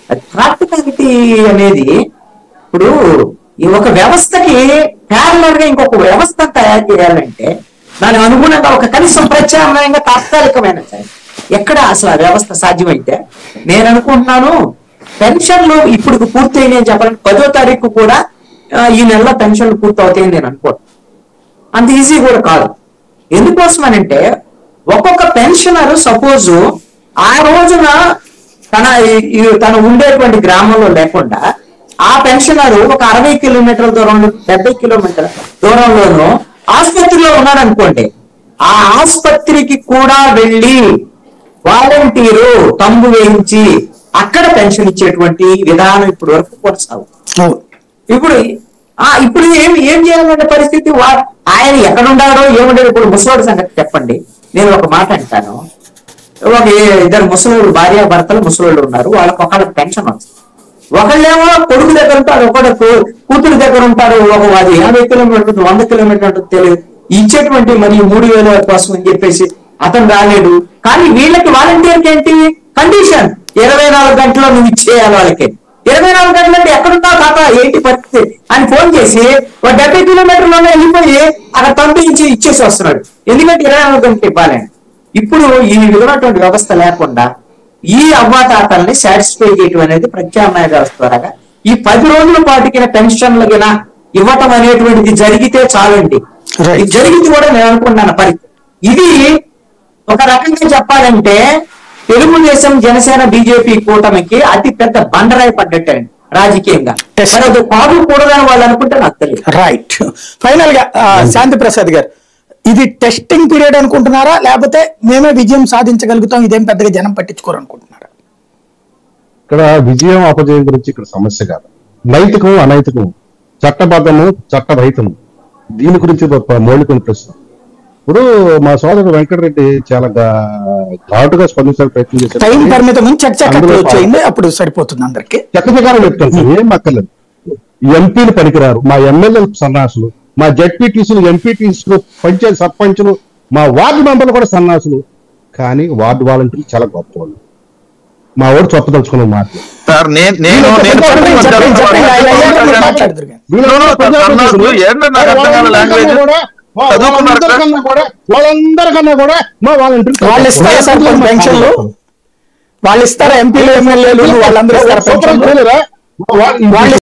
Practicality అనేది ఇప్పుడు ఈ ఒక వ్యవస్థకి ప్యారలర్ గా ఇంకొక వ్యవస్థ తయారు చేయాలంటే దానికి అనుగుణంగా ఒక కనీసం ప్రత్యామ్నాయంగా తాత్కాలికమైన సరే ఎక్కడ అసలు ఆ వ్యవస్థ సాధ్యమైతే నేను అనుకుంటున్నాను పెన్షన్లు ఇప్పుడు పూర్తయినాయి అని చెప్పాలంటే పదో తారీఖు కూడా ఆ, ఈ నెలలో పెన్షన్లు పూర్తవుతాయని నేను అనుకోను అంత ఈజీ కూడా కాదు ఎందుకోసమనంటే ఒక్కొక్క పెన్షనర్ సపోజ్ ఆ రోజున తన ఈ- ఈ- తను ఉండేటువంటి గ్రామంలో లేకుండా ఆ పెన్షనర్ ఒక అరవై కిలోమీటర్ల దూరంలో డెబ్బై కిలోమీటర్ల దూరంలోనూ ఆసుపత్రిలో ఉన్నాడు అనుకోండి ఆ ఆసుపత్రికి కూడా వెళ్ళి వాలంటీరు తంబు వేయించి అక్కడ పెన్షన్ ఇచ్చేటువంటి విధానం ఇప్పటి వరకు కొనసాగుతుంది అవును ఇప్పుడు ఆ ఇప్పుడు ఏం ఏం చేయాలనే పరిస్థితి వా- ఆయన ఎక్కడ ఉన్నాడో ఏముండో ఇప్పుడు ముసలోడి సంగతి చెప్పండి నేను ఒక మాట అంటాను ఒక ఏ- ఇద్దరు ముసలోళ్ళు భార్య భర్తలు ముసలోళ్ళు ఉన్నారు వాళ్ళకి ఒకళ్ళకి పెన్షన్ వస్తుంది ఒకళ్ళేమో కొడుకు దగ్గర ఉంటారు ఒకడు కూ- కూతురు దగ్గర ఉంటారు ఒక అది యాభై కిలోమీటర్ ఉంటుంది, వంద కిలోమీటర్ ఉంటుంది తెలియదు ఇచ్చేటువంటి మరి మూడు వేల కోసం అని చెప్పేసి అతను రాలేడు కానీ వీళ్ళకి వాలంటీర్కి ఏంటి కండిషన్ ఇరవై నాలుగు గంటల్లో నువ్వు ఇచ్చేయాలి వాళ్ళకి ఇరవై నాలుగు గంటలు అంటే ఎక్కడున్నావు తాత ఏంటి పరిస్థితి అని ఫోన్ చేసి ఒక డెబ్బై కిలోమీటర్లోనే వెళ్ళిపోయి అక్కడ పంపించి ఇచ్చేసి వస్తున్నాడు ఎందుకంటే ఇరవై నాలుగు గంటలు ఇవ్వాలని ఇప్పుడు ఈ విధమైనటువంటి వ్యవస్థ లేకుండా ఈ అవ్వాతాతల్ని సాటిస్ఫై చేయటం అనేది ప్రత్యామ్నాయ వ్యవస్థ ద్వారా ఈ పది రోజుల పాటుకిన పెన్షన్లు గిన ఇవ్వటం అనేటువంటిది జరిగితే చాలండి Right. ఇది జరిగింది కూడా నేను అనుకున్నాను పరిస్థితి ఇది ఒక రకంగా చెప్పాలంటే తెలుగుదేశం జనసేన బీజేపీ కూటమికి అతి పెద్ద బండరాయి పడ్డట్టండి రాజకీయంగా Yes. మరి అది కాదు కూడదని వాళ్ళు అనుకుంటే నాకు తెలియదు రైట్ ఫైనల్ గా ఆ, శాంతి ప్రసాద్ గారు ఇది టెస్టింగ్ పీరియడ్ అనుకుంటున్నారా లేకపోతే మేమే విజయం సాధించగలుగుతాం ఇదేం పెద్దగా జనం పట్టించుకోరు అనుకుంటున్నారా ఇక్కడ విజయం అపజయం గురించి ఇక్కడ సమస్య కాదు నైతికం అనైతికం చట్టబద్ధము చట్టరహితము దీని గురించి ఒక మౌలికమైన ప్రశ్న ఇప్పుడు మా సోదరుడు వెంకటరెడ్డి చాలా గా- ఘాటుగా స్పందించడానికి ప్రయత్నం చేశారు టైం పరిమితం ఉంది చర్చ అందులో క్లోజ్ చేయండి అప్పుడు సరిపోతుంది అందరికి చక్కచకారం చెప్తాను సార్ ఏం అక్కర్లేదు ఎంపీలు పనికిరారు మా ఎమ్మెల్యేలు సన్నాసులు మా జడ్పీటీసీలు ఎంపీటీసీలు పంచాయతీ సర్పంచులు మా వార్డు మెంబర్లు కూడా సన్నాసులు కానీ వార్డు వాలంటీర్లు చాలా గొప్ప వాళ్ళు మా వాడు చొప్పదలుచుకున్న మాటలు సార్ నేను నేను నేను చెప్పండి, చెప్పండి, చెప్పండి. ఆయన అయ్యాక మీరు మాట్లాడుదురు కానీ. No, no, సన్నాసులు ఏంటో నాకు అర్థం కాని లాంగ్వేజ్ చదువుకున్నారు సార్. వాళ్ళందరికన్నా కూడా వాళ్ళందరికన్నా కూడా మా వాలంటీర్లు వాళ్ళు ఇస్తారా సార్ కొన్ని పెన్షన్లు వాళ్ళు ఇస్తారా ఎంపీలు ఎమ్మెల్యేలు వాళ్ళందరూ ఇస్తారా పెన్షన్లు వాళ్ళు వాళ్ళు